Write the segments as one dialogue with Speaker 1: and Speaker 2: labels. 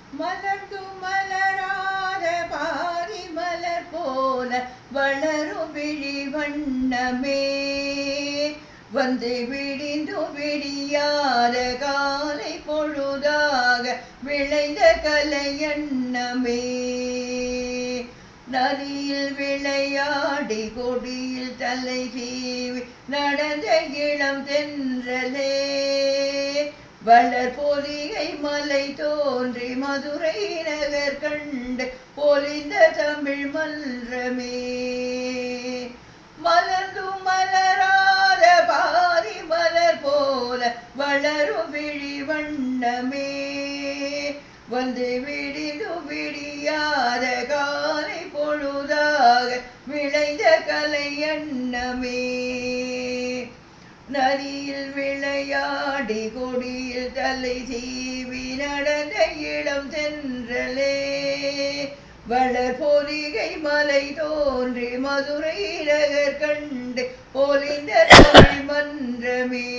Speaker 1: மலர்ந்து மலராத பாரி மலர் போல வளரும் விழி வண்ணமே வந்து விடிந்து விடியாத காலை பொழுதாக விளைந்த கலை எண்ணமே நதியில் விளையாடி கொடியில் தலை சீவி நடந்த இளம் தென்றலே வளர் பொதிகை மலை தோன்றி மதுரை நகர் கண்டு பொலிந்த தமிழ் மன்றமே மலர்ந்து மலராத பாரி மலர் போல வளரும் விழி வண்ணமே வந்து விடிது விடியாத காலை பொழுதாக விளைந்த கலை எண்ணமே நதியில் விளையாடி கொடியில் தலை சீவி நடந்த இளம் தென்றலே வளர் பொதிகை மலை தோன்றி மதுரை நகர் கண்டு பொலிந்த தமிழ் மன்றமே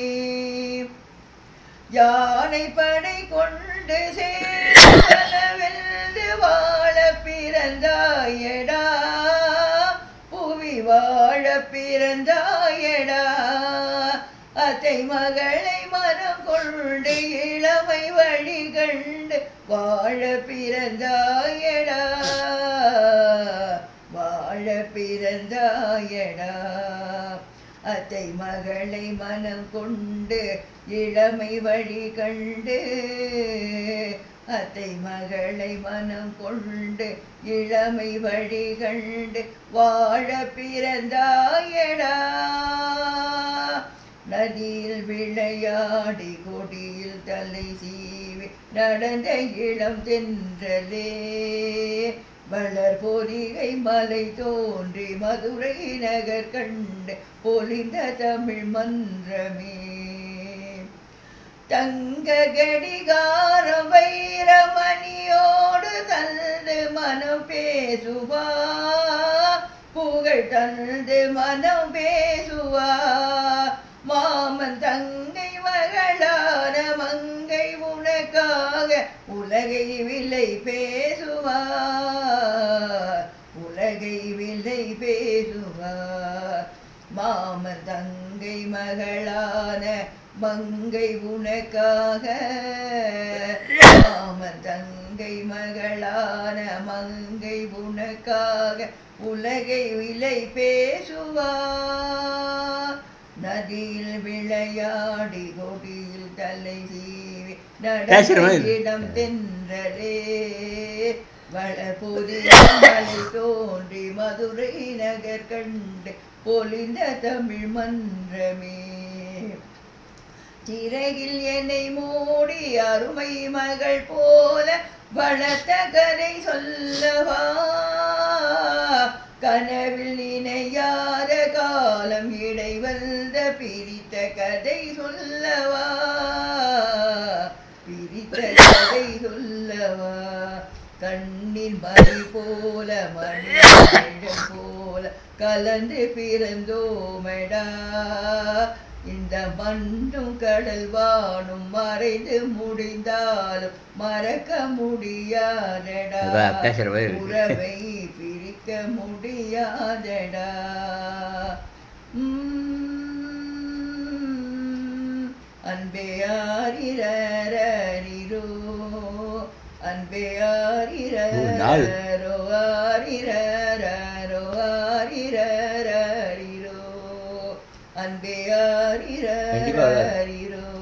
Speaker 1: யானை படை கொண்டு சேர்ந்து வாழ பிறந்தாயடா புவி வாழ பிறந்தாயடா அத்தை மகளை மனம் கொண்டு இளமை வழி கண்டு வாழ பிறந்தாயடா வாழ பிறந்தாயடா அத்தை மகளை மனம் கொண்டு இளமை வழி கண்டு அத்தை மகளை மனம் கொண்டு இளமை வழி கண்டு வாழ பிறந்தாயடா நதியில் விளையாடி கொடியில் தலை சீவி நடந்த இளம் தென்றலே வளர் பொதிகை மலை தோன்றி மதுரை நகர் கண்டு பொலிந்த தமிழ் மன்றமே தங்க கடிகாரம் வைரமணியோடு தந்து மனம் பேசுவா புகழ் தந்து மனம் பேசுவா மாமன் தங்கை மகளான மங்கை உனக்காக உலகை விலை பேசுவார் உலகை விலை பேசுவார் மாமன் தங்கை மகளான மங்கை உனக்காக மாமன் தங்கை மகளான மங்கை உனக்காக உலகை விலை பேசுவார் நதியில் விளையாடி கொடியில் தலை சீவி
Speaker 2: பேசுறவன்
Speaker 1: நடந்த
Speaker 2: இது.
Speaker 1: இடம் தென்றலே வளபொதிய மலை தோன்றி மதுரை நகர் கண்டு பொலிந்த தமிழ் மன்றமே சிறகில் என்னை மூடி அருமை மகள் போல வளர்த்த கதை சொல்லவா கனவில் நினையாத காலம் இடை வந்த பிரித்த கதை சொல்லவா பிரித்த கதை சொல்லவா கண்ணின் மணி போல மணி நிழல் போல கலந்து பிறந்தோமடா இந்த மண்ணும் கடல் வானும் மறைந்து முடிந்தாலும் மறக்க முடியாதடா
Speaker 2: அதான் பேசுற மாதிரி இருக்கு.
Speaker 1: உறவை பிரிக்க முடியாதடா உம், அன்பே ஆரிரரரிரோ அன்பே
Speaker 2: ஒரு நாள்.
Speaker 1: ஆரிரரோ ஆரிரரரோ ஆரிரரரிரோ அன்பே
Speaker 2: கண்டிப்பா வராது.
Speaker 1: ஆரிரரரிரோ